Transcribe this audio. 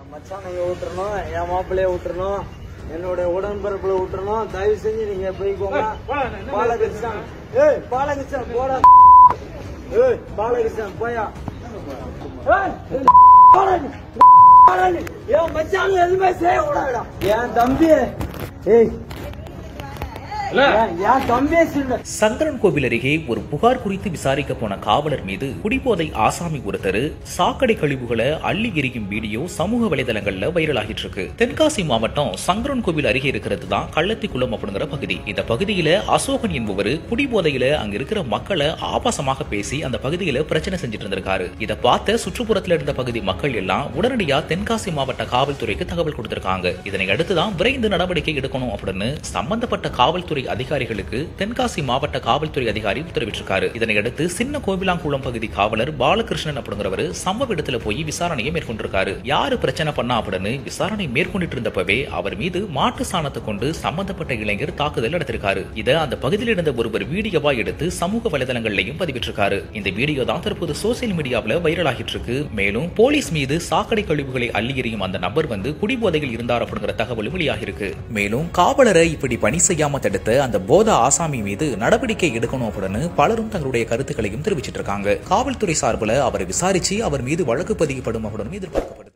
மச்சானைய விட்டுறணும் என் மாப்பிள்ளைய விட்டுறணும் என்னோட உடன்பிறப்புல விட்டுறணும் தயவு செஞ்சு நீங்க போய்க்கோங்க பாலகிருஷ்ணன் ஏய் பாலகிருஷ்ணன் போடா ஏய் பாலகிருஷ்ணன் போயா ஏய், போடா நீ. போடா நீ. என் மச்சான் எதுவுமே செய்ய கூடாதுடா என் தம்பி ஏய் என் என் தம்பியே சொல்லு சங்கரன் கோவில் அருகே ஒரு புகார் குறித்து விசாரிக்க போன காவலர் மீது குடிபோதை ஆசாமி ஒருத்தர் சாக்கடை கழிவுகளை அள்ளி எரியும் வீடியோ சமூக வலைதளங்கள்ல வைரலாகிட்டு இருக்கு தென்காசி மாவட்டம் சங்கரன் கோவில் அருகே இருக்கிறது தான் கள்ளத்திக்குளம் அப்படிங்கிற பகுதி இந்த பகுதியில அசோகன் என்பவர் குடிபோதையில அங்க இருக்கிற மக்களை ஆபாசமாக பேசி அந்த பகுதியில பிரச்சனை செஞ்சுட்டு இருந்திருக்காரு இதை பார்த்த சுற்றுப்புறத்துல இருந்த பகுதி மக்கள் எல்லாம் உடனடியா தென்காசி மாவட்ட காவல்துறைக்கு தகவல் கொடுத்திருக்காங்க இதனை அடுத்துதான் விரைந்து நடவடிக்கை எடுக்கணும் அப்படின்னு சம்பந்தப்பட்ட காவல்துறை அதிகாரிகளுக்கு தென்காசி மாவட்ட காவல்துறை அதிகாரி உத்தரவிட்டிருக்காரு இதனையடுத்து சின்ன கோவிலாங்குளம் பகுதி காவலர் பாலகிருஷ்ணன் அப்படிங்கிறவர் சம்பவ இடத்துல போய் விசாரணையை மேற்கொண்டிருக்காரு யாரு பிரச்சனை பண்ணா அப்படின்னு விசாரணை மேற்கொண்டுட்டு இருந்தப்பவே அவர் மீது மாட்டு சாணத்தை கொண்டு சம்பந்தப்பட்ட இளைஞர் தாக்குதல் நடத்திருக்காரு இதை அந்த பகுதியில் இருந்த ஒருவர் வீடியோவா எடுத்து சமூக வலைதளங்கள்லையும் பதிவிட்டிருக்காரு இந்த வீடியோ தான் தற்போது சோசியல் மீடியாவில் வைரலாகிட்டு இருக்கு மேலும் போலீஸ் மீது சாக்கடை கழிவுகளை அள்ளி எறியும் அந்த நபர் வந்து குடிபோதையில் இருந்தார் அப்படிங்கிற தகவலும் வெளியாகிருக்கு மேலும் காவலரை இப்படி பணி செய்யாம தடுத்த அந்த போத ஆசாமி மீது நடவடிக்கை எடுக்கணும் அப்படின்னு பலரும் தங்களுடைய கருத்துக்களையும் தெரிவிச்சிட்டு இருக்காங்க காவல்துறை சார்பில் அவரை விசாரிச்சு அவர் மீது வழக்கு பதியப்படும் அப்படின்னு எதிர்பார்க்கப்படுது